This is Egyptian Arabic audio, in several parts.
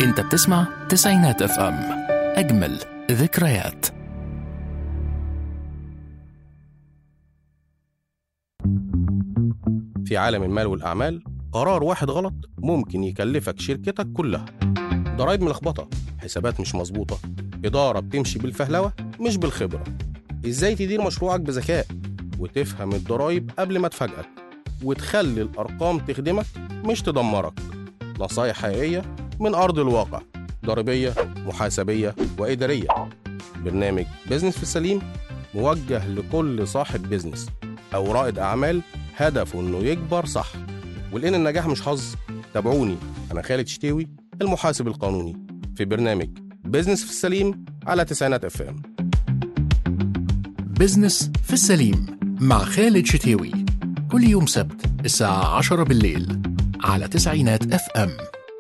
انت بتسمع تسعينات اف ام اجمل ذكريات في عالم المال والأعمال قرار واحد غلط ممكن يكلفك شركتك كلها ضرايب ملخبطة حسابات مش مظبوطة إدارة بتمشي بالفهلوة مش بالخبرة إزاي تدير مشروعك بذكاء وتفهم الضرايب قبل ما تفاجئك وتخلي الأرقام تخدمك مش تدمرك نصايح حقيقية من أرض الواقع ضريبية محاسبية وإدارية برنامج بيزنس في السليم موجه لكل صاحب بيزنس أو رائد أعمال هدفه إنه يكبر صح ولأن النجاح مش حظ تابعوني أنا خالد شتاوي المحاسب القانوني في برنامج بيزنس في السليم على تسعينات اف ام بزنس في السليم مع خالد شتاوي كل يوم سبت الساعة 10 بالليل على تسعينات اف ام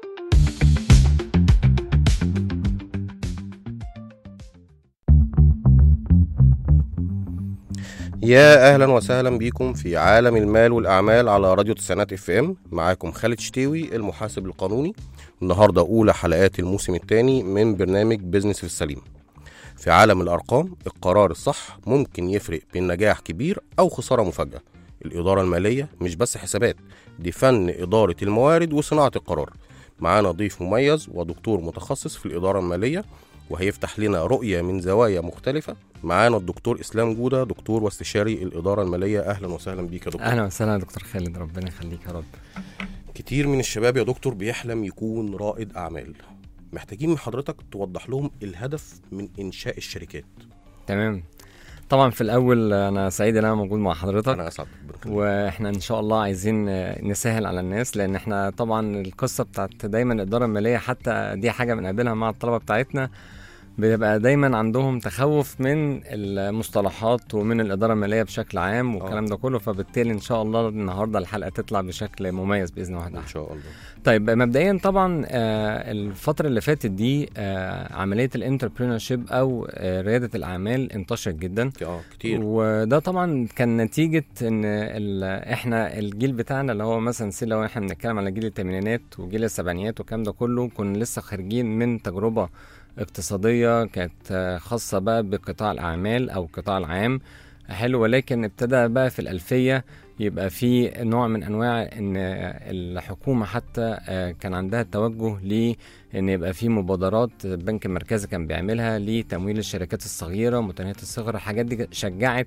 يا اهلا وسهلا بيكم في عالم المال والاعمال على راديو تسعينات اف ام معاكم خالد شتاوي المحاسب القانوني النهارده اولى حلقات الموسم الثاني من برنامج بيزنس في السليم في عالم الارقام القرار الصح ممكن يفرق بين نجاح كبير او خساره مفاجاه الاداره الماليه مش بس حسابات دي فن اداره الموارد وصناعه القرار معانا ضيف مميز ودكتور متخصص في الاداره الماليه وهيفتح لنا رؤيه من زوايا مختلفه معانا الدكتور اسلام جوده دكتور واستشاري الاداره الماليه اهلا وسهلا بيك يا دكتور اهلا وسهلا يا دكتور خالد ربنا يخليك يا رب كتير من الشباب يا دكتور بيحلم يكون رائد اعمال محتاجين من حضرتك توضح لهم الهدف من انشاء الشركات تمام طبعا في الاول انا سعيد ان انا موجود مع حضرتك انا اسعد ربنا يخليك. واحنا ان شاء الله عايزين نسهل على الناس لان احنا طبعا القصه بتاعت دايما الاداره الماليه حتى دي حاجه بنقابلها مع الطلبه بتاعتنا بيبقى دايما عندهم تخوف من المصطلحات ومن الاداره الماليه بشكل عام والكلام ده كله فبالتالي ان شاء الله النهارده الحلقه تطلع بشكل مميز باذن الله ان شاء الله طيب مبدئيا طبعا آه، الفترة اللي فاتت دي آه، عملية الانتربرينورشيب أو آه، ريادة الأعمال انتشرت جدا اه كتير وده طبعا كان نتيجة إن ال- إحنا الجيل بتاعنا اللي هو مثلا سي لو إحنا بنتكلم على جيل الثمانينات وجيل السبعينات والكلام ده كله كنا لسه خارجين من تجربة اقتصادية كانت آه، خاصة بقى بقطاع الأعمال أو القطاع العام حلو ولكن ابتدى بقى في الألفية يبقى في نوع من انواع ان الحكومه حتى آه، كان عندها توجه ل ان يبقى في مبادرات البنك المركزي كان بيعملها لتمويل الشركات الصغيره متناهيه الصغر الحاجات دي شجعت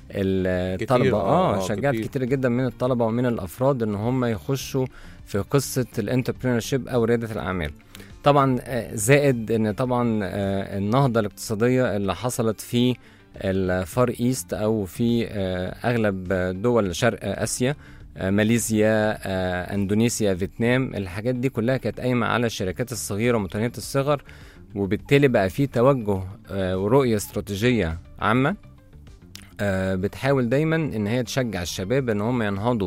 الطلبه آه، اه آه، شجعت كتير. كتير جدا من الطلبه ومن الافراد ان هم يخشوا في قصه الانتربرينورشيب او رياده الاعمال طبعا آه، زائد ان طبعا آه، النهضه الاقتصاديه اللي حصلت في الفار ايست او في آه، اغلب دول شرق اسيا آه، ماليزيا آه، اندونيسيا فيتنام الحاجات دي كلها كانت قايمه على الشركات الصغيره ومتناهيه الصغر وبالتالي بقى في توجه آه، ورؤيه استراتيجيه عامه آه، بتحاول دايما ان هي تشجع الشباب ان هم ينهضوا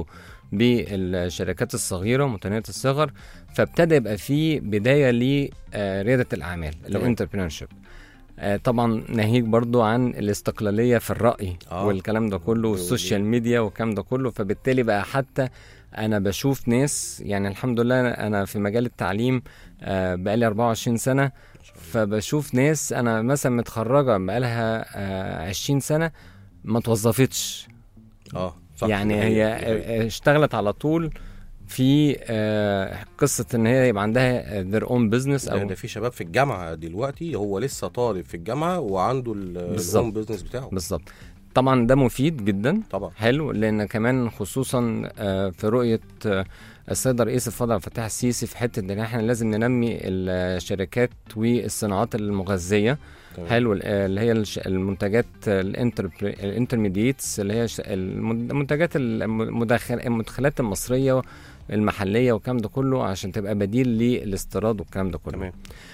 بالشركات الصغيره ومتناهيه الصغر فابتدى يبقى في بدايه لرياده الاعمال تمام. الانتربرينورشيب طبعا ناهيك برضو عن الاستقلاليه في الراي آه. والكلام ده كله والسوشيال ميديا والكلام ده كله فبالتالي بقى حتى انا بشوف ناس يعني الحمد لله انا في مجال التعليم آه، بقالي 24 سنه فبشوف ناس انا مثلا متخرجه بقالها آه، 20 سنه ما توظفتش اه صح يعني دي هي حقيقة، دي حقيقة. اشتغلت على طول في آه، قصه ان هي يبقى عندها their own business ده, او ده في شباب في الجامعه دلوقتي هو لسه طالب في الجامعه وعنده بالظبط. الهوم بيزنس بتاعه بالظبط طبعا ده مفيد جدا طبعا حلو لان كمان خصوصا آه، في رؤيه آه، السيد الرئيس الفاضل عبد الفتاح السيسي في حته ان احنا لازم ننمي الشركات والصناعات المغذيه تمام. حلو ال- اللي هي الش- المنتجات الانترميديتس اللي هي ش- المن- المنتجات المدخل المدخلات المصريه المحليه والكلام ده كله عشان تبقى بديل للاستيراد والكلام ده كله تمام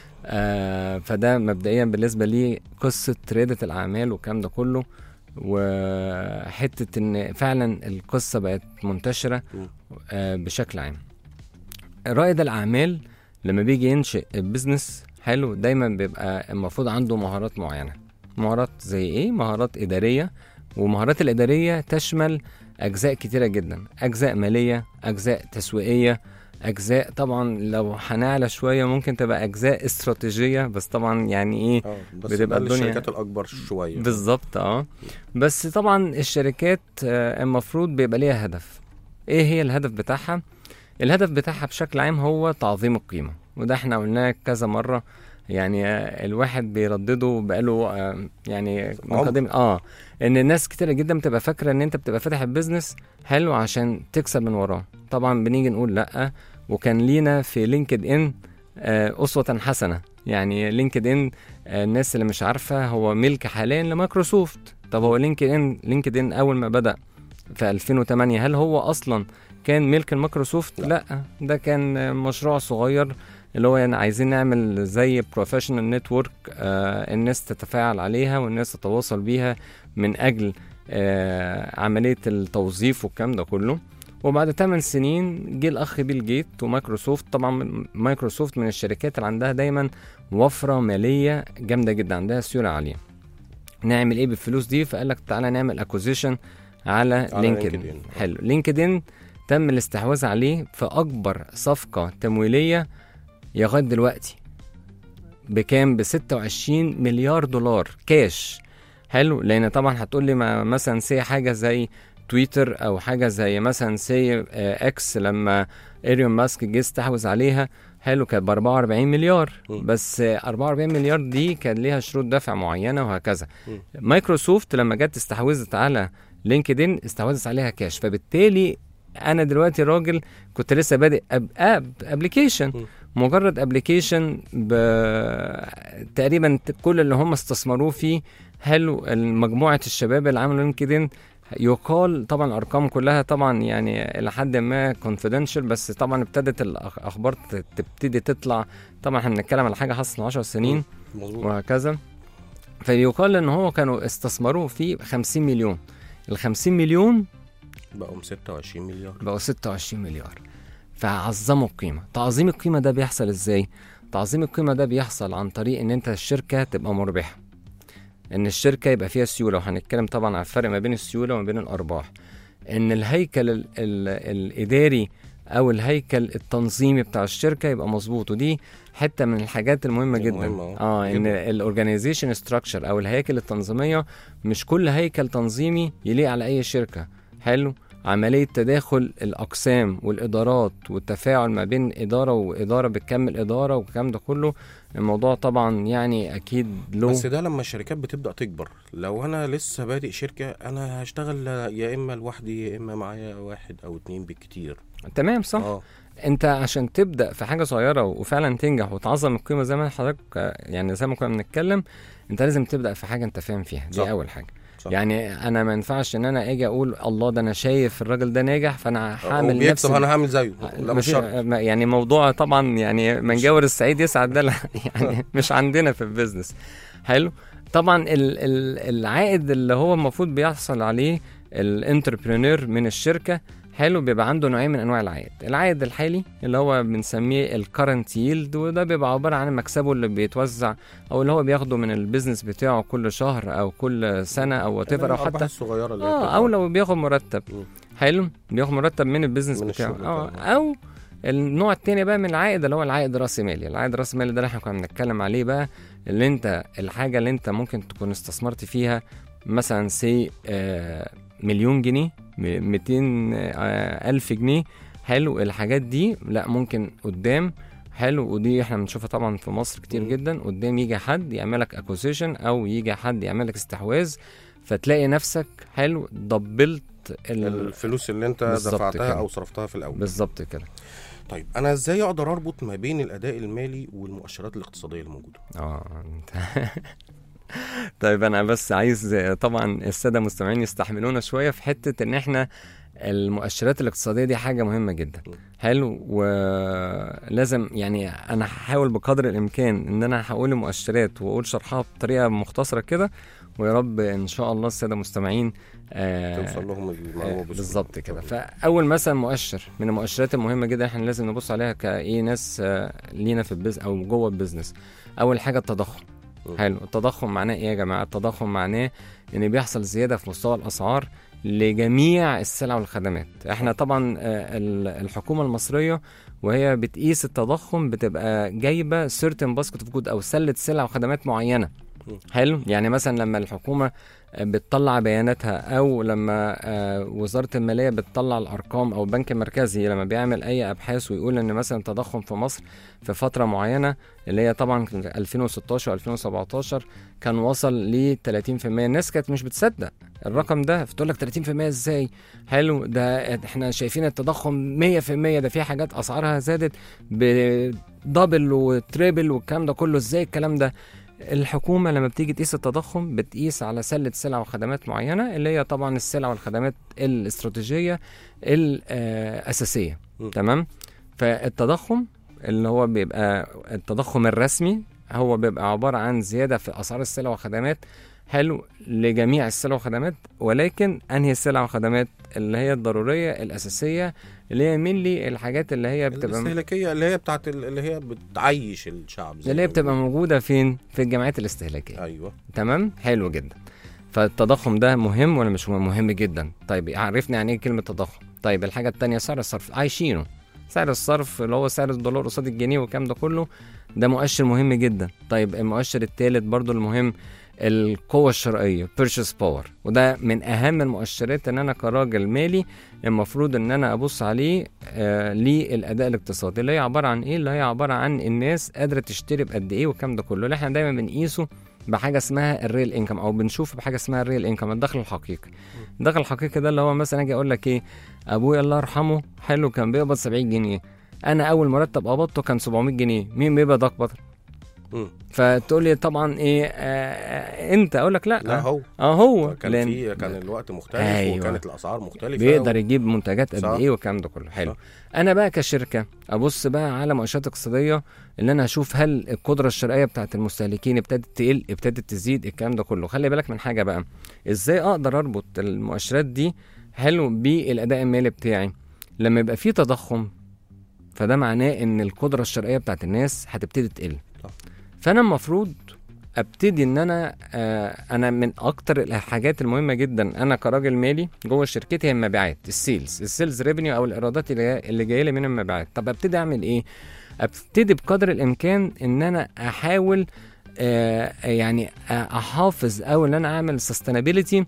آه فده مبدئيا بالنسبه لي قصه رياده الاعمال والكلام ده كله وحته ان فعلا القصه بقت منتشره مم. آه بشكل عام رائد الاعمال لما بيجي ينشئ البيزنس حلو دايما بيبقى المفروض عنده مهارات معينه مهارات زي ايه مهارات اداريه ومهارات الاداريه تشمل اجزاء كتيره جدا اجزاء ماليه اجزاء تسويقيه اجزاء طبعا لو هنعلى شويه ممكن تبقى اجزاء استراتيجيه بس طبعا يعني ايه اه بس بتبقى بتبقى الدنيا- الشركات الاكبر شويه بالظبط اه بس طبعا الشركات آه، المفروض بيبقى ليها هدف ايه هي الهدف بتاعها الهدف بتاعها بشكل عام هو تعظيم القيمه وده احنا قلناه كذا مره يعني آه، الواحد بيردده بقاله آه، يعني من عمر. قديم اه ان الناس كتير جدا بتبقى فاكره ان انت بتبقى فاتح البيزنس حلو عشان تكسب من وراه طبعا بنيجي نقول لا وكان لينا في لينكد ان آه، اسوه حسنه يعني لينكد ان آه، الناس اللي مش عارفه هو ملك حاليا لمايكروسوفت طب هو لينكد ان لينكد ان اول ما بدا في 2008 هل هو اصلا كان ملك المايكروسوفت لا. لا, ده كان آه، مشروع صغير اللي هو يعني عايزين نعمل زي بروفيشنال نتورك الناس تتفاعل عليها والناس تتواصل بيها من اجل آه، عمليه التوظيف والكلام ده كله وبعد 8 سنين جه الاخ بيل جيت ومايكروسوفت طبعا من- مايكروسوفت من الشركات اللي عندها دايما وفره ماليه جامده جدا عندها سيوله عاليه نعمل ايه بالفلوس دي فقال لك تعالى نعمل اكوزيشن على على لينكدين LinkedIn. حلو لينكدين تم الاستحواذ عليه في اكبر صفقه تمويليه لغايه دلوقتي بكام ب 26 مليار دولار كاش حلو لان طبعا هتقول لي ما مثلا سي حاجه زي تويتر او حاجه زي مثلا سي اكس لما ايريون ماسك جه استحوذ عليها حلو كانت ب 44 مليار م. بس آه، 44 مليار دي كان ليها شروط دفع معينه وهكذا م. مايكروسوفت لما جت استحوذت على لينكدين استحوذت عليها كاش فبالتالي انا دلوقتي راجل كنت لسه بادئ اب اب ابلكيشن م. مجرد ابلكيشن ب تقريبا كل اللي هم استثمروه فيه حلو مجموعه الشباب اللي عملوا لينكدين يقال طبعا الارقام كلها طبعا يعني الى حد ما كونفيدنشال بس طبعا ابتدت الاخبار ت- تبتدي تطلع طبعا احنا بنتكلم على حاجه حصلت من 10 سنين مظبوط وهكذا فيقال ان هو كانوا استثمروه في 50 مليون ال 50 مليون بقوا 26 مليار بقوا 26 مليار فعظموا القيمة تعظيم القيمة ده بيحصل ازاي تعظيم القيمة ده بيحصل عن طريق ان انت الشركة تبقى مربحة ان الشركة يبقى فيها سيولة وهنتكلم طبعا على الفرق ما بين السيولة وما بين الارباح ان الهيكل ال ال الاداري او الهيكل التنظيمي بتاع الشركة يبقى مظبوط ودي حتة من الحاجات المهمة دي جدا مهمة، اه ان جداً. الاورجانيزيشن ستراكشر او الهياكل التنظيمية مش كل هيكل تنظيمي يليق على اي شركة حلو عملية تداخل الأقسام والإدارات والتفاعل ما بين إدارة وإدارة بتكمل إدارة والكلام ده كله الموضوع طبعا يعني أكيد له بس ده لما الشركات بتبدا تكبر لو انا لسه بادئ شركه انا هشتغل يا اما لوحدي يا اما معايا واحد او اتنين بالكتير تمام صح اه أنت عشان تبدأ في حاجة صغيرة وفعلا تنجح وتعظم القيمة زي ما حضرتك آه، يعني زي ما كنا بنتكلم أنت لازم تبدأ في حاجة أنت فاهم فيها دي صح. أول حاجة صح. يعني انا ما ينفعش ان انا اجي اقول الله ده انا شايف الراجل ده ناجح فانا هعمل نفس وبيكسب انا هعمل زيه لا مش مفيش- شرط ما- يعني موضوع طبعا يعني من جاور السعيد يسعد ده لا، يعني مش عندنا في البيزنس حلو طبعا ال ال العائد اللي هو المفروض بيحصل عليه الانتربرينور من الشركه حلو بيبقى عنده نوعين من انواع العائد العائد الحالي اللي هو بنسميه الكرنت ييلد وده بيبقى عباره عن مكسبه اللي بيتوزع او اللي هو بياخده من البيزنس بتاعه كل شهر او كل سنه او وات او الأرباح حتى الصغيره اللي هي اه بتبقى- او لو بياخد مرتب مم. حلو بياخد مرتب من البيزنس من بتاعه الشغل اه بتاعه. او النوع التاني بقى من العائد اللي هو العائد الراسي مالي العائد الراسي مالي ده اللي احنا كنا بنتكلم عليه بقى اللي انت الحاجه اللي انت ممكن تكون استثمرت فيها مثلا سي آه مليون جنيه م- 200 آه الف جنيه حلو الحاجات دي لا ممكن قدام حلو ودي احنا بنشوفها طبعا في مصر كتير مم. جدا قدام يجي حد يعملك اكوزيشن او يجي حد يعملك استحواذ فتلاقي نفسك حلو دبلت ال... الفلوس اللي انت بالظبط دفعتها كده. او صرفتها في الاول بالظبط كده طيب انا ازاي اقدر اربط ما بين الاداء المالي والمؤشرات الاقتصاديه الموجوده اه انت طيب انا بس عايز طبعا الساده المستمعين يستحملونا شويه في حته ان احنا المؤشرات الاقتصاديه دي حاجه مهمه جدا م. حلو ولازم يعني انا هحاول بقدر الامكان ان انا هقول المؤشرات واقول شرحها بطريقه مختصره كده ويا رب ان شاء الله الساده المستمعين آه توصل لهم المعلومه آه، بسهولة. بالظبط كده اتفضل. فاول مثلا مؤشر من المؤشرات المهمه جدا احنا لازم نبص عليها كايه ناس آه، لينا في البيز او جوه البيزنس اول حاجه التضخم م. حلو التضخم معناه ايه يا جماعه التضخم معناه ان بيحصل زياده في مستوى الاسعار لجميع السلع والخدمات احنا طبعا آه، ال- الحكومه المصريه وهي بتقيس التضخم بتبقى جايبه certain basket of good او سله سلع وخدمات معينه م. حلو يعني مثلا لما الحكومه بتطلع بياناتها او لما آه، وزاره الماليه بتطلع الارقام او البنك المركزي لما بيعمل اي ابحاث ويقول ان مثلا التضخم في مصر في فتره معينه اللي هي طبعا 2016 2017 كان وصل ل 30% الناس كانت مش بتصدق الرقم ده فتقول لك 30% ازاي حلو ده احنا شايفين التضخم 100% ده في حاجات اسعارها زادت بدبل وتريبل والكلام ده كله ازاي الكلام ده الحكومة لما بتيجي تقيس التضخم بتقيس على سلة سلع وخدمات معينة اللي هي طبعا السلع والخدمات الاستراتيجية الأساسية م. تمام فالتضخم اللي هو بيبقى التضخم الرسمي هو بيبقى عبارة عن زيادة في أسعار السلع والخدمات حلو لجميع السلع والخدمات ولكن أنهي السلع والخدمات اللي هي الضرورية الأساسية اللي هي مينلي الحاجات اللي هي بتبقى الاستهلاكيه اللي هي بتاعت ال- اللي هي بتعيش الشعب زي اللي هي ما بتبقى بيقولوا. موجودة فين؟ في الجمعيات الاستهلاكية ايوه تمام حلو جدا فالتضخم ده مهم ولا مش مهم مهم جدا طيب عرفنا يعني ايه كلمه تضخم طيب الحاجه التانية سعر الصرف عايشينه سعر الصرف اللي هو سعر الدولار قصاد الجنيه والكلام ده كله ده مؤشر مهم جدا طيب المؤشر الثالث برضو المهم القوة الشرائية purchase power وده من أهم المؤشرات إن أنا كراجل مالي المفروض إن أنا أبص عليه آه للأداء الاقتصادي اللي هي عبارة عن إيه؟ اللي هي عبارة عن الناس قادرة تشتري بقد إيه والكلام ده كله اللي إحنا دايما بنقيسه بحاجه اسمها الريل انكم او بنشوف بحاجه اسمها الريل انكم الدخل الحقيقي الدخل الحقيقي ده اللي هو مثلا اجي اقول لك ايه ابويا الله يرحمه حلو كان بيقبض 70 جنيه انا اول مرتب قبضته كان 700 جنيه مين بيقبض اكبر مم. فتقول لي طبعا ايه آه آه انت اقول لك لا, لا هو اه هو كان لأن في كان الوقت مختلف أيوة. وكانت الاسعار مختلفه بيقدر يجيب منتجات قد صح. ايه والكلام ده كله حلو صح. انا بقى كشركه ابص بقى على مؤشرات اقتصاديه اللي انا اشوف هل القدره الشرائيه بتاعت المستهلكين ابتدت تقل ابتدت تزيد الكلام ده كله خلي بالك من حاجه بقى ازاي اقدر اربط المؤشرات دي حلو بالاداء المالي بتاعي لما يبقى في تضخم فده معناه ان القدره الشرائيه بتاعت الناس هتبتدي تقل صح. فانا المفروض ابتدي ان انا آه انا من اكتر الحاجات المهمه جدا انا كراجل مالي جوه شركتي هي المبيعات السيلز السيلز ريفينيو او الايرادات اللي جاية- اللي جايه لي من المبيعات طب ابتدي اعمل ايه ابتدي بقدر الامكان ان انا احاول آه يعني آه، احافظ او ان انا اعمل سستينابيلتي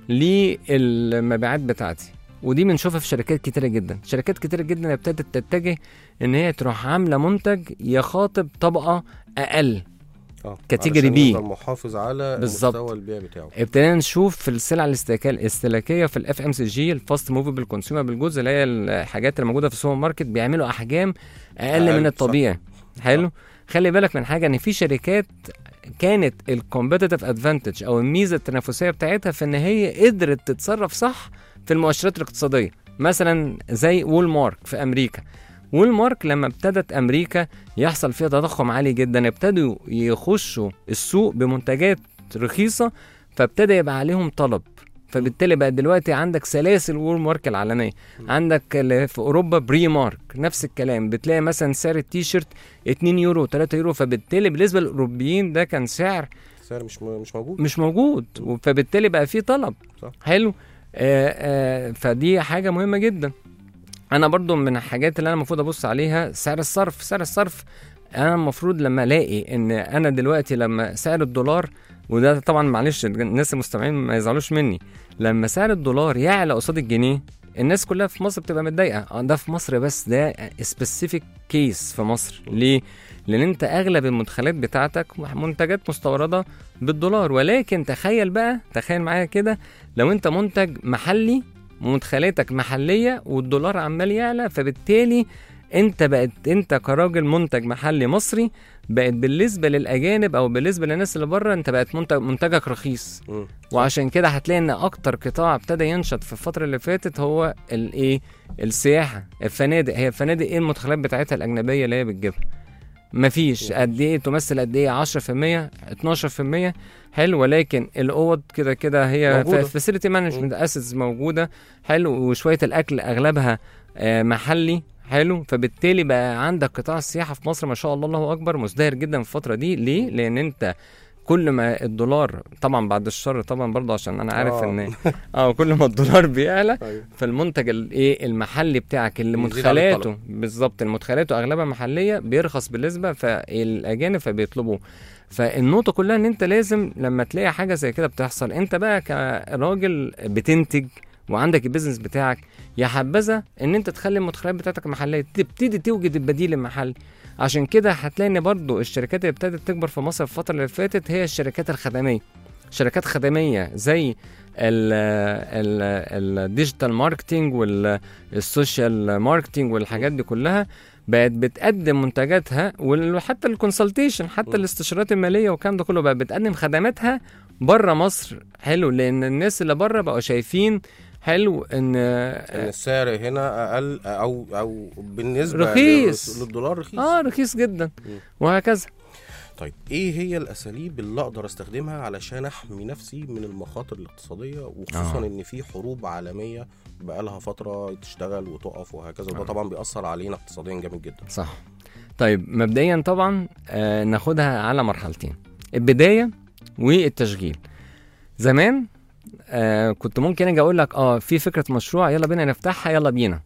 للمبيعات بتاعتي ودي بنشوفها في شركات كتيره جدا شركات كتيره جدا ابتدت تتجه ان هي تروح عامله منتج يخاطب طبقه اقل اه كاتيجوري علشان بي. يفضل محافظ على بالظبط. مستوى البيع بتاعه ابتدينا نشوف في السلع الاستهلاكيه الاستهلاكيه في الاف ام سي جي الفاست موفبل كونسيومر جودز اللي هي الحاجات اللي موجوده في السوبر ماركت بيعملوا احجام اقل, أقل، من صح. الطبيعي حلو خلي بالك من حاجه ان في شركات كانت الكومبيتيتيف ادفانتج او الميزه التنافسيه بتاعتها في ان هي قدرت تتصرف صح في المؤشرات الاقتصاديه مثلا زي وول مارك في امريكا وول مارك لما ابتدت امريكا يحصل فيها تضخم عالي جدا ابتدوا يخشوا السوق بمنتجات رخيصه فابتدى يبقى عليهم طلب فبالتالي بقى دلوقتي عندك سلاسل وول مارك العالميه عندك اللي في اوروبا بري مارك نفس الكلام بتلاقي مثلا سعر التيشيرت 2 يورو 3 يورو فبالتالي بالنسبه للاوروبيين ده كان سعر السعر مش م- مش موجود مش موجود فبالتالي بقى في طلب صح. حلو آه آه فدي حاجه مهمه جدا انا برضو من الحاجات اللي انا المفروض ابص عليها سعر الصرف سعر الصرف انا المفروض لما الاقي ان انا دلوقتي لما سعر الدولار وده طبعا معلش الناس المستمعين ما يزعلوش مني لما سعر الدولار يعلى قصاد الجنيه الناس كلها في مصر بتبقى متضايقه آه، ده في مصر بس ده سبيسيفيك كيس في مصر ليه لان انت اغلب المدخلات بتاعتك منتجات مستورده بالدولار ولكن تخيل بقى تخيل معايا كده لو انت منتج محلي مدخلاتك محليه والدولار عمال يعلى فبالتالي انت بقت انت كراجل منتج محلي مصري بقت بالنسبه للاجانب او بالنسبه للناس اللي بره انت بقت منتج منتجك رخيص مم. وعشان كده هتلاقي ان اكتر قطاع ابتدى ينشط في الفتره اللي فاتت هو الايه السياحه الفنادق هي الفنادق ايه المدخلات بتاعتها الاجنبيه اللي هي بتجيبها مفيش قد ايه تمثل قد ايه 10% 12% حلو ولكن الاوض كده كده هي موجودة. فاسيلتي مانجمنت اسيتس موجوده حلو وشويه الاكل اغلبها آه، محلي حلو فبالتالي بقى عندك قطاع السياحه في مصر ما شاء الله الله اكبر مزدهر جدا في الفتره دي ليه لان انت كل ما الدولار طبعا بعد الشر طبعا برضه عشان انا عارف آه. ان اه كل ما الدولار بيعلى أيوة. فالمنتج الايه المحلي بتاعك اللي بيزيد عليه مدخلاته بالظبط المدخلاته اغلبها محليه بيرخص بالنسبه فالاجانب فبيطلبوا فالنقطه كلها ان انت لازم لما تلاقي حاجه زي كده بتحصل انت بقى كراجل بتنتج وعندك البيزنس بتاعك يا حبذا ان انت تخلي المدخلات بتاعتك محليه تبتدي توجد البديل المحلي عشان كده هتلاقي ان برضو الشركات اللي ابتدت تكبر في مصر الفتره اللي فاتت هي الشركات الخدميه شركات خدميه زي الديجيتال ماركتنج والسوشيال ماركتنج والحاجات دي كلها بقت بتقدم منتجاتها وحتى الكونسلتيشن حتى م. الاستشارات الماليه والكلام ده كله بقت بتقدم خدماتها بره مصر حلو لان الناس اللي بره بقوا شايفين حلو ان ان السعر هنا اقل او او بالنسبه رخيص. لل- للدولار رخيص اه رخيص جدا مم. وهكذا طيب ايه هي الاساليب اللي اقدر استخدمها علشان احمي نفسي من المخاطر الاقتصاديه وخصوصا آه. ان في حروب عالميه بقالها فتره تشتغل وتقف وهكذا وده آه. طبعا بيأثر علينا اقتصاديا جامد جدا صح طيب مبدئيا طبعا آه ناخدها على مرحلتين البدايه والتشغيل زمان آه كنت ممكن اجي اقول لك اه في فكره مشروع يلا بينا نفتحها يلا بينا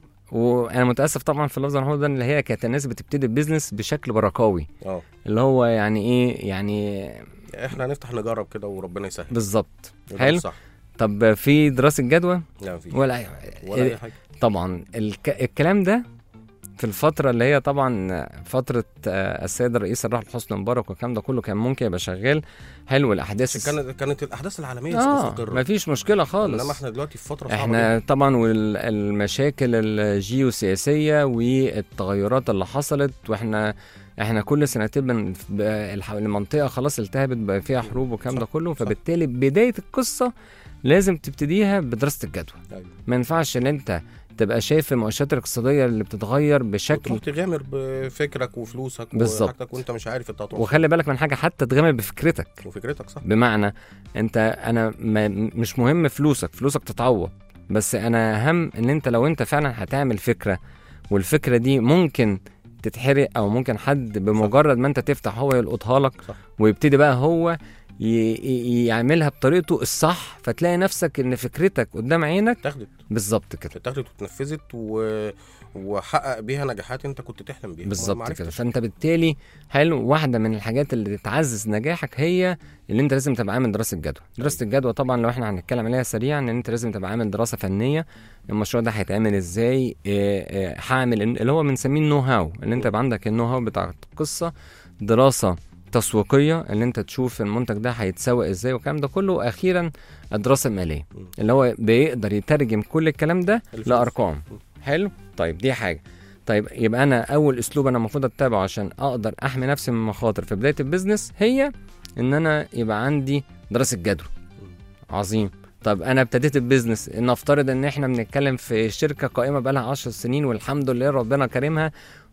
وانا متاسف طبعا في اللفظ المحمود ده اللي هي كانت الناس بتبتدي البيزنس بشكل بركاوي اه اللي هو يعني ايه يعني احنا هنفتح نجرب كده وربنا يسهل بالظبط وده حلو صح طب في دراسه جدوى لا مفيش ولا ولا اي حاجه طبعا الك... الكلام ده في الفترة اللي هي طبعا فترة آه، السيد الرئيس الراحل حسني مبارك والكلام ده كله كان ممكن يبقى شغال حلو الأحداث بس كانت كانت الاحداث العالميه اه مستقره مفيش مشكلة خالص انما احنا دلوقتي في فتره صعبه احنا طبعا والمشاكل الجيوسياسية والتغيرات اللي حصلت واحنا احنا كل سنتين بن... ب- الح- المنطقة خلاص التهبت بقى فيها حروب والكلام صح، ده كله صح. فبالتالي بداية القصة لازم تبتديها بدراسة الجدوى أيوة. ما ينفعش ان انت تبقى شايف المؤشرات الاقتصادية اللي بتتغير بشكل وتروح تغامر بفكرك وفلوسك بالظبط. وحاجتك وانت مش عارف انت هتروح وخلي بالك من حاجه حتى تغامر بفكرتك وفكرتك صح بمعنى انت انا ما مش مهم فلوسك فلوسك تتعوض بس انا اهم ان انت لو انت فعلا هتعمل فكره والفكره دي ممكن تتحرق او ممكن حد بمجرد ما انت تفتح هو يلقطها لك صح. ويبتدي بقى هو ي- ي- يعملها بطريقته الصح فتلاقي نفسك ان فكرتك قدام عينك اتاخدت بالظبط كده اتاخدت واتنفذت و... وحقق بيها نجاحات انت كنت تحلم بيها ما بالظبط عرفتش. كده فانت بالتالي حلو واحده من الحاجات اللي تعزز نجاحك هي اللي انت لازم تبقى عامل دراسه جدوى دراسه الجدوى طبعا لو احنا هنتكلم عليها سريعا ان انت لازم تبقى عامل دراسه فنيه المشروع ده هيتعمل ازاي إيه إيه هعمل اللي هو بنسميه النو هاو اللي انت يبقى عندك النو هاو بتاع القصه دراسه تسويقيه اللي انت تشوف المنتج ده هيتسوق ازاي والكلام ده كله واخيرا الدراسه الماليه م. اللي هو بيقدر يترجم كل الكلام ده الفلوس. لارقام م. حلو طيب دي حاجه طيب يبقى انا اول اسلوب انا المفروض اتبعه عشان اقدر احمي نفسي من المخاطر في بدايه البيزنس هي ان انا يبقى عندي دراسه جدوى عظيم طب انا ابتديت البيزنس نفترض ان احنا بنتكلم في شركه قائمه بقالها 10 سنين والحمد لله ربنا كريمها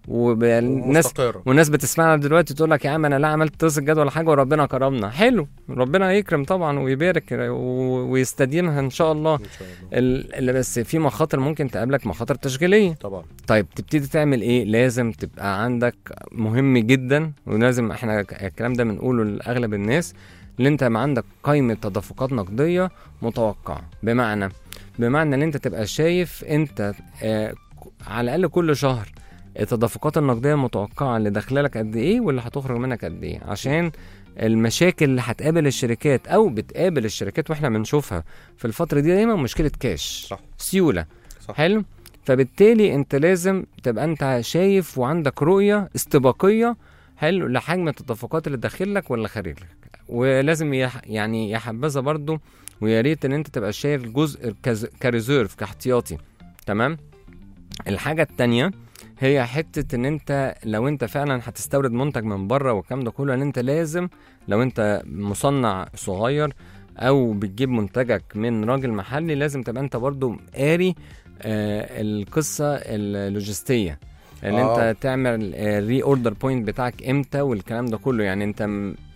والناس مستقرة والناس بتسمعنا دلوقتي تقول لك يا عم انا لا عملت دراسه جدوى ولا حاجه وربنا كرمنا حلو ربنا يكرم طبعا ويبارك و- ويستديمها ان شاء الله ان شاء الله ال- اللي بس في مخاطر ممكن تقابلك مخاطر تشغيليه طبعا طيب تبتدي تعمل ايه لازم تبقى عندك مهم جدا ولازم احنا ك- الكلام ده بنقوله لاغلب الناس ان انت يبقى عندك قائمه تدفقات نقديه متوقعه بمعنى بمعنى ان انت تبقى شايف انت آه ك- على الاقل كل شهر التدفقات النقديه المتوقعه اللي داخله لك قد ايه واللي هتخرج منك قد ايه عشان المشاكل اللي هتقابل الشركات او بتقابل الشركات واحنا بنشوفها في الفتره دي دايما مشكله كاش صح. سيوله صح حلو فبالتالي انت لازم تبقى انت شايف وعندك رؤيه استباقيه حلو لحجم التدفقات اللي داخل لك واللي خارج لك ولازم يح يعني يا حبذا برضو ويا ريت ان انت تبقى شايل جزء كز- كريزيرف كاحتياطي تمام الحاجه التانية هي حته ان انت لو انت فعلا هتستورد منتج من بره والكلام ده كله ان انت لازم لو انت مصنع صغير او بتجيب منتجك من راجل محلي لازم تبقى انت برضو قاري آه القصه اللوجستيه ان آه. انت تعمل الري اوردر بوينت بتاعك امتى والكلام ده كله يعني انت م-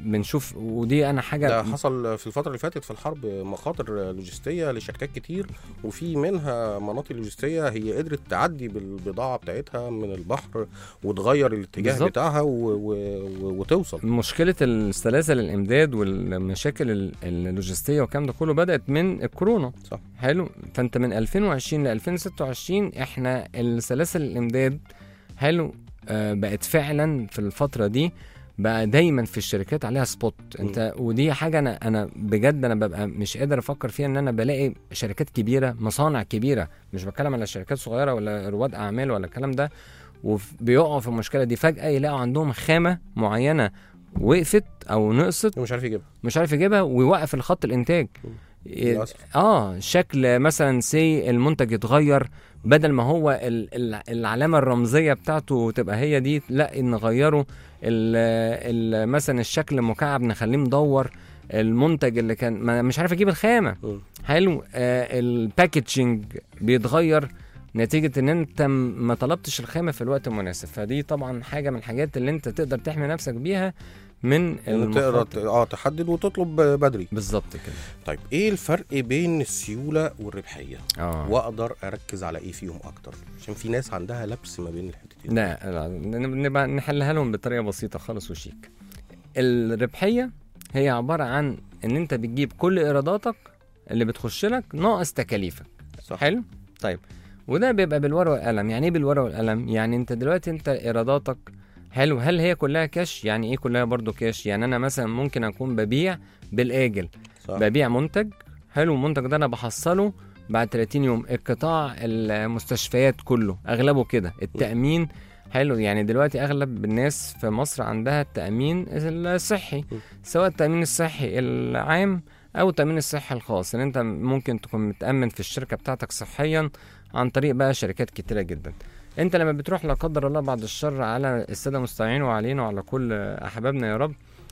بنشوف ودي انا حاجه ده حصل في الفترة اللي فاتت في الحرب مخاطر لوجستية لشركات كتير وفي منها مناطق لوجستية هي قدرت تعدي بالبضاعة بتاعتها من البحر وتغير الاتجاه بالظبط. بتاعها و... و... و... وتوصل مشكله السلاسل الامداد والمشاكل ال- اللوجستيه والكلام ده كله بدات من الكورونا صح. حلو فانت من 2020 ل 2026 احنا السلاسل الامداد حلو آه بقت فعلا في الفتره دي بقى دايما في الشركات عليها سبوت انت ودي حاجه انا انا بجد انا ببقى مش قادر افكر فيها ان انا بلاقي شركات كبيره مصانع كبيره مش بتكلم على شركات صغيره ولا رواد اعمال ولا الكلام ده وبيقعوا في المشكله دي فجاه يلاقوا عندهم خامه معينه وقفت او نقصت مش عارف يجيبها مش عارف يجيبها ويوقف الخط الانتاج إيه، للأسف. اه شكل مثلا سي المنتج يتغير بدل ما هو ال- ال- العلامه الرمزيه بتاعته تبقى هي دي لا نغيره ال- ال- مثلا الشكل مكعب نخليه مدور المنتج اللي كان ما مش عارف اجيب الخامه مم. حلو آه الباكجينج بيتغير نتيجة ان انت م- ما طلبتش الخامة في الوقت المناسب فدي طبعا حاجة من الحاجات اللي انت تقدر تحمي نفسك بيها من إن تقدر ت- المخاطر اه تحدد وتطلب بدري بالظبط كده طيب ايه الفرق بين السيولة والربحية اه واقدر اركز على ايه فيهم اكتر عشان في ناس عندها لبس ما بين الحتتين لا لا ن- نبقى نحلها لهم بطريقه بسيطه خالص وشيك الربحيه هي عباره عن ان انت بتجيب كل ايراداتك اللي بتخش لك ناقص تكاليفك صح حلو طيب وده بيبقى بالورقه والقلم يعني ايه بالورقه والقلم يعني انت دلوقتي انت ايراداتك حلو هل هي كلها كاش يعني ايه كلها برضو كاش يعني انا مثلا ممكن اكون ببيع بالاجل صح ببيع منتج حلو المنتج ده انا بحصله بعد 30 يوم القطاع المستشفيات كله اغلبه كده التامين حلو يعني دلوقتي اغلب الناس في مصر عندها التامين الصحي م. سواء التامين الصحي العام او التامين الصحي الخاص ان انت ممكن تكون متامن في الشركه بتاعتك صحيا عن طريق بقى شركات كتيره جدا انت لما بتروح لا قدر الله بعد الشر على الساده المستمعين وعلينا وعلى كل احبابنا يا رب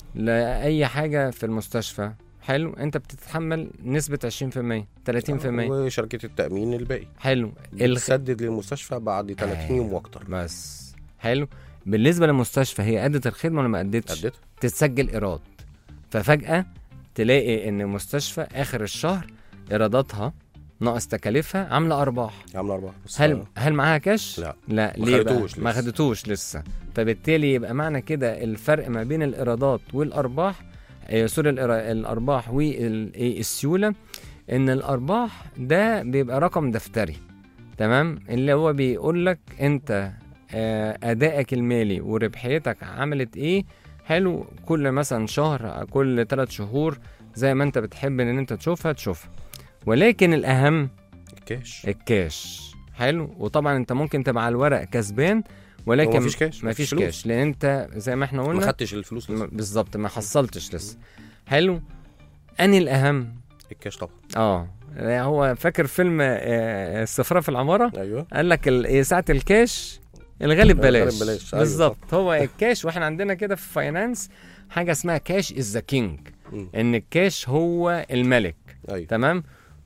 لاي حاجه في المستشفى حلو انت بتتحمل نسبه 20% 30% وشركة التأمين الباقي حلو الخ... بتسدد للمستشفى بعد 30 يوم أيوة. واكتر بس حلو بالنسبه للمستشفى هي ادت الخدمه ولا ما ادتش اديتها تتسجل ايراد ففجاه تلاقي ان المستشفى اخر الشهر ايراداتها ناقص تكاليفها عامله ارباح عامله اربعه بس هل هل معاها كاش لا. لا ما ليه بقى خدتوش ما لسه. خدتوش لسه فبالتالي يبقى معنى كده الفرق ما بين الايرادات والارباح آه، سوري الإيرا- الارباح والسيوله ان الارباح ده بيبقى رقم دفتري تمام اللي هو بيقول لك انت آه، ادائك المالي وربحيتك عملت ايه حلو كل مثلا شهر كل ثلاث شهور زي ما انت بتحب ان انت تشوفها تشوفها ولكن الاهم الكاش الكاش حلو وطبعا انت ممكن تبقى على الورق كسبان ولكن مفيش كاش مفيش فلوس. كاش لان انت زي ما احنا ما قلنا خدتش الفلوس م- لسه بالظبط ما حصلتش لسه حلو اني الاهم الكاش طبعا اه هو فاكر فيلم آه، السفاره في العماره ايوه قال لك ال- إيه ساعه الكاش الغالب الغالب بلاش بلاش، أيوة بالظبط هو الكاش واحنا عندنا كده في فاينانس حاجه اسمها كاش از ذا كينج مم. ان الكاش هو الملك ايوه تمام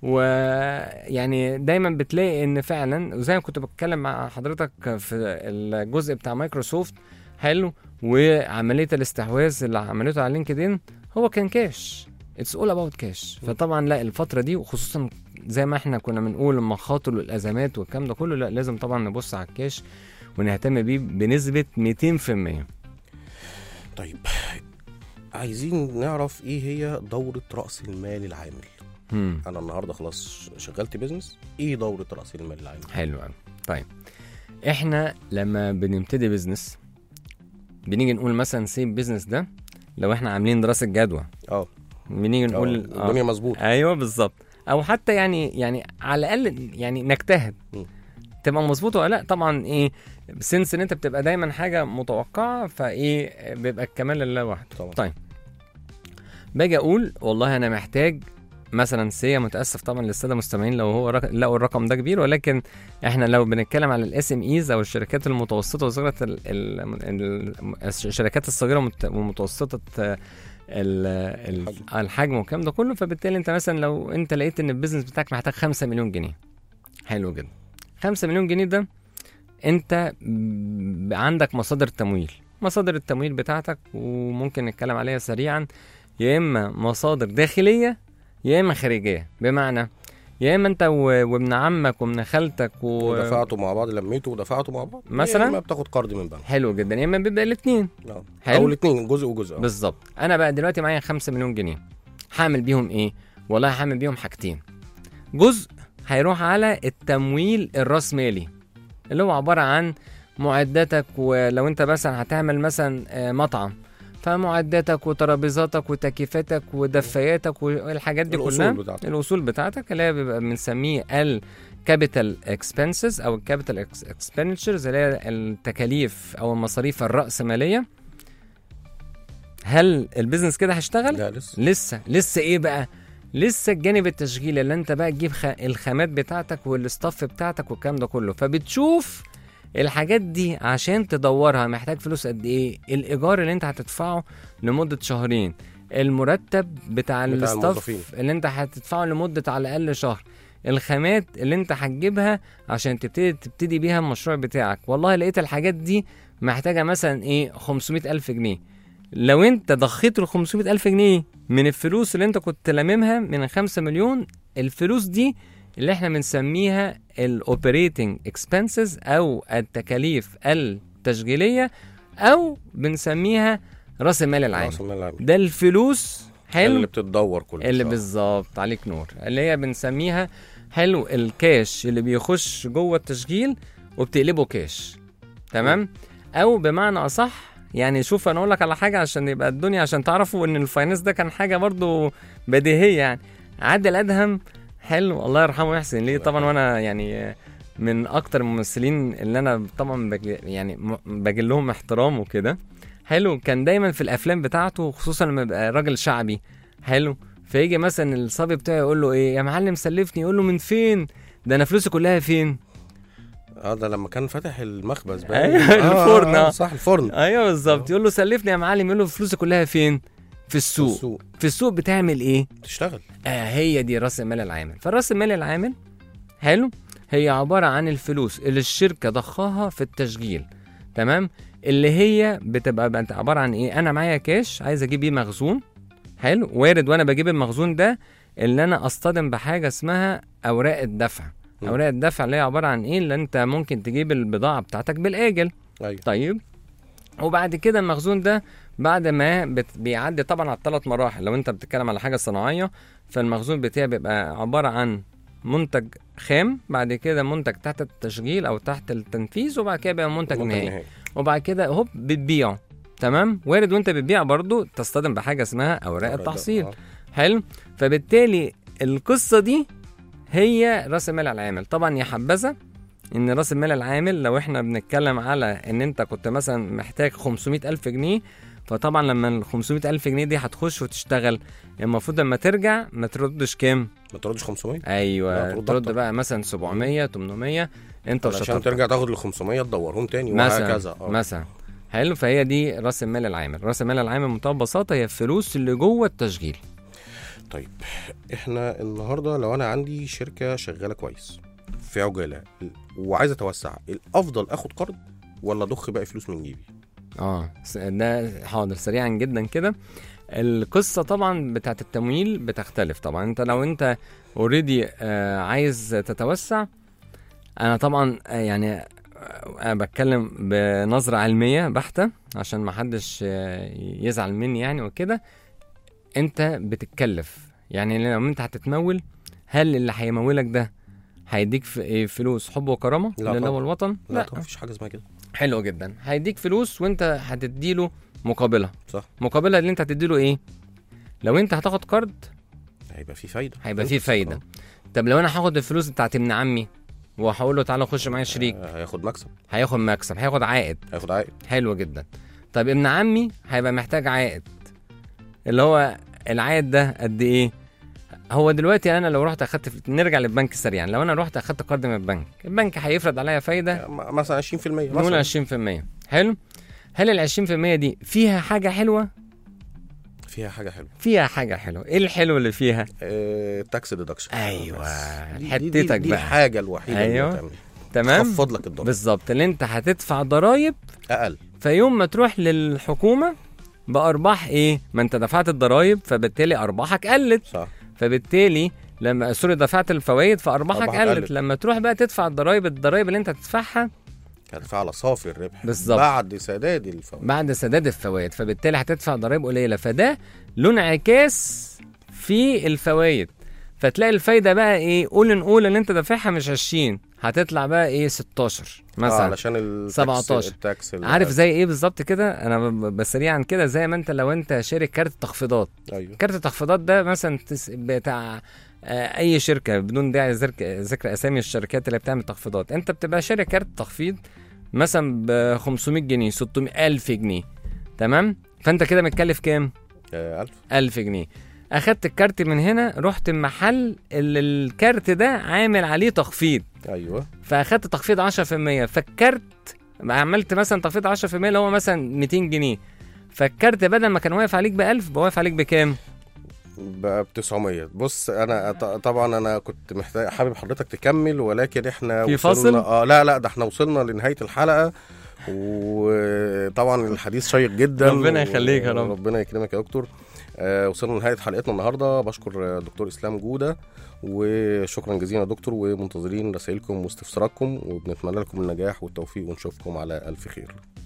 ويعني دايما بتلاقي ان فعلا وزي ما كنت بتكلم مع حضرتك في الجزء بتاع مايكروسوفت حلو وعمليه الاستحواذ اللي عملته على لينكدين هو كان كاش اتس اول اباوت كاش فطبعا لا الفتره دي وخصوصا زي ما احنا كنا بنقول المخاطر والازمات والكلام ده كله لا لازم طبعا نبص على الكاش ونهتم بيه بنسبه 200% طيب عايزين نعرف ايه هي دورة رأس المال العامل مم. انا النهارده خلاص شغلت بيزنس ايه دورة رأس المال العامل حلو قوي طيب احنا لما بنبتدي بيزنس بنيجي نقول مثلا سيب بيزنس ده لو احنا عاملين دراسه جدوى اه بنيجي نقول آه، الدنيا مظبوطه ايوه بالظبط او حتى يعني يعني على الاقل يعني نجتهد م. تبقى مظبوطه ولا لا طبعا ايه سنس ان انت بتبقى دايما حاجه متوقعه فايه بيبقى الكمال لله وحده طبعا طيب باجي اقول والله انا محتاج مثلا سي متاسف طبعا للساده المستمعين لو هو رق... لقوا الرقم ده كبير ولكن احنا لو بنتكلم على الاس ام ايز او الشركات المتوسطه وصغيره ال... ال... ال... الشركات الصغيره والمت- ومتوسطه آه، ال... ال... الحجم. الحجم والكلام ده كله فبالتالي انت مثلا لو انت لقيت ان البيزنس بتاعك محتاج 5 مليون جنيه حلو جدا 5 مليون جنيه ده انت ب- عندك مصادر تمويل مصادر التمويل بتاعتك وممكن نتكلم عليها سريعا يا اما مصادر داخليه يا اما خارجيه بمعنى يا اما انت و- وابن عمك وابن خالتك و... ودفعتوا مع بعض لميتوا ودفعتوا مع بعض مثلاً؟ يا اما بتاخد قرض من بنك حلو جدا يا اما بيبقى الاثنين آه. حلو. او الاثنين جزء وجزء آه. بالظبط انا بقى دلوقتي معايا 5 مليون جنيه هعمل بيهم ايه والله هعمل بيهم حاجتين جزء هيروح على التمويل الراسمالي اللي هو عباره عن معداتك ولو انت مثلا هتعمل مثلا آه، مطعم فمعداتك وترابيزاتك وتكييفاتك ودفاياتك والحاجات دي الأصول كلها بتاعتك. الاصول بتاعتك اللي هي بيبقى بنسميه الكابيتال اكسبنسز او الكابيتال اكسبندتشرز اللي هي التكاليف او المصاريف الراسماليه هل البيزنس كده هيشتغل؟ لا لسه لسه لسه ايه بقى؟ لسه الجانب التشغيلي اللي انت بقى تجيب خ... الخامات بتاعتك والاستاف بتاعتك والكلام ده كله فبتشوف الحاجات دي عشان تدورها محتاج فلوس قد ايه؟ الايجار اللي انت هتدفعه لمده شهرين المرتب بتاع الموظفين. الاستاف اللي انت هتدفعه لمده على الاقل شهر الخامات اللي انت هتجيبها عشان تبتدي تبتدي بيها المشروع بتاعك والله لقيت الحاجات دي محتاجه مثلا ايه 500 الف جنيه لو انت ضخيت ال 500 الف جنيه من الفلوس اللي انت كنت لاممها من 5 مليون الفلوس دي اللي احنا بنسميها الاوبريتنج اكسبنسز او التكاليف التشغيليه او بنسميها راس المال العام راس المال العام ده الفلوس حلو اللي بتتدور كل اللي شهر. بالظبط عليك نور اللي هي بنسميها حلو الكاش اللي بيخش جوه التشغيل وبتقلبه كاش تمام او بمعنى اصح يعني شوف انا اقول لك على حاجه عشان يبقى الدنيا عشان تعرفوا ان الفاينانس ده كان حاجه برضو بديهيه يعني عادل ادهم حلو الله يرحمه ويحسن ليه طبعا وانا يعني من اكتر الممثلين اللي انا طبعا بج يعني م- بجل لهم احترام وكده حلو كان دايما في الافلام بتاعته خصوصا لما يبقى راجل شعبي حلو فيجي مثلا الصبي بتاعي يقول له ايه يا معلم سلفني يقول له من فين ده انا فلوسي كلها فين اه ده لما كان فاتح المخبز بقى أيوة، آه، الفرن، آه، آه. صح الفرن ايوه بالظبط يقول له سلفني يا معلم يقول له فلوسي كلها فين في السوق السوق في السوق بتعمل ايه تشتغل آه هي دي راس المال العامل فالراس المال العامل حلو هي عبارة عن الفلوس اللي الشركة ضخاها في التشغيل تمام اللي هي بتبقى بقى عبارة عن ايه انا معايا كاش عايز اجيب بيه مخزون حلو وارد وانا بجيب المخزون ده اللي انا اصطدم بحاجة اسمها اوراق الدفع م. اوراق الدفع اللي هي عبارة عن ايه اللي انت ممكن تجيب البضاعة بتاعتك بالاجل ايوه طيب وبعد كده المخزون ده بعد ما بت... بيعدي طبعا على الثلاث مراحل لو انت بتتكلم على حاجه صناعيه فالمخزون بتاعي بيبقى عباره عن منتج خام بعد كده منتج تحت التشغيل او تحت التنفيذ وبعد كده بيبقى منتج المنتج نهائي النهائي. وبعد كده هوب بتبيعه تمام وارد وانت بتبيع برضو تصطدم بحاجه اسمها اوراق التحصيل آه. حلو فبالتالي القصه دي هي راس المال العامل طبعا يا حبذا ان راس المال العامل لو احنا بنتكلم على ان انت كنت مثلا محتاج 500 الف جنيه فطبعا لما ال 500 الف جنيه دي هتخش وتشتغل المفروض لما ترجع ما تردش كام ما تردش 500 ايوه لا، ترد ترد أكتر. بقى مثلا 700 800 انت عشان وشطارتك ترجع تاخد ال 500 تدورهم تاني مثلا وهكذا اه مثلا حلو فهي دي راس المال العامل راس المال العامل بمنتهى البساطه هي الفلوس اللي جوه التشغيل طيب احنا النهارده لو انا عندي شركه شغاله كويس في عجاله وعايز اتوسع الافضل اخد قرض ولا اضخ باقي فلوس من جيبي اه س- ده حاضر سريعا جدا كده القصه طبعا بتاعت التمويل بتختلف طبعا انت لو انت اوريدي عايز تتوسع انا طبعا آه، يعني آه، انا بتكلم بنظره علميه بحته عشان ما حدش آه، يزعل مني يعني وكده انت بتتكلف يعني لو انت هتتمول هل اللي هيمولك ده هيديك ف- إيه فلوس حب وكرامه لا لله طبعا. والوطن لا طبعا مفيش حاجه اسمها كده حلو جدا هيديك فلوس وانت هتديله مقابلها صح مقابلها اللي انت هتديله ايه لو انت هتاخد قرض هيبقى في فايده هيبقى فيه انت- فايده آه. طب لو انا هاخد الفلوس بتاعت ابن عمي وهقول له تعالى خش معايا شريك آه، هياخد مكسب هياخد مكسب هياخد عائد هياخد عائد حلو جدا طب ابن عمي هيبقى محتاج عائد اللي هو العائد ده قد ايه هو دلوقتي انا لو رحت اخدت في... نرجع للبنك سريعا لو انا رحت اخدت قرض من البنك البنك هيفرض عليا فايده م- مثلا 20% نقول مثلا 20% حلو هل ال 20% دي فيها حاجه حلوه فيها حاجه حلوه فيها حاجه حلوه ايه الحلو اللي فيها تاكس ديدكشن أيوة، دي, حتتك دي, دي, دي بقى. الحاجه الوحيده أيوة. اللي هتعمل. تمام تخفض لك الضرر بالظبط اللي انت هتدفع ضرايب اقل فيوم ما تروح للحكومه بارباح ايه ما انت دفعت الضرايب فبالتالي ارباحك قلت صح فبالتالي لما سوري دفعت الفوائد فارباحك أرباحك قلت قلت. لما تروح بقى تدفع الضرايب الضرايب اللي انت هتدفعها هتدفع على صافي الربح بالظبط. بعد سداد الفوائد بعد سداد الفوائد فبالتالي هتدفع ضرايب قليله فده له انعكاس في الفوائد فتلاقي الفايده بقى ايه قول نقول ان انت دافعها مش 20 هتطلع بقى ايه 16 آه مثلا علشان التاكس 17. التاكس اللي- عارف زي ايه بالظبط كده انا ب- بسريعا كده زي ما انت لو انت شارك كارت تخفيضات ايوه كارت التخفيضات ده مثلا تس- بتاع آه، اي شركه بدون داعي ذكر ذكر اسامي الشركات اللي بتعمل تخفيضات انت بتبقى شارك كارت تخفيض مثلا ب 500 جنيه 600 الف جنيه تمام فانت كده متكلف كام آه، ألف 1000 جنيه اخدت الكارت من هنا رحت المحل اللي الكارت ده عامل عليه تخفيض ايوه فاخدت تخفيض 10% فالكارت عملت مثلا تخفيض 10% اللي هو مثلا 200 جنيه فالكارت بدل ما كان واقف عليك ب 1000 بقى واقف عليك بكام؟ بقى ب 900 بص انا ط- طبعا انا كنت محتاج حابب حضرتك تكمل ولكن احنا في وصلنا فاصل؟ اه لا لا ده احنا وصلنا لنهايه الحلقه وطبعا الحديث شيق جدا ربنا يخليك يا رب. ربنا يكرمك يا دكتور آه وصلنا لنهايه حلقتنا النهارده بشكر آه، دكتور اسلام جوده وشكرا جزيلا يا دكتور ومنتظرين رسائلكم واستفساراتكم وبنتمنى لكم النجاح والتوفيق ونشوفكم على الف خير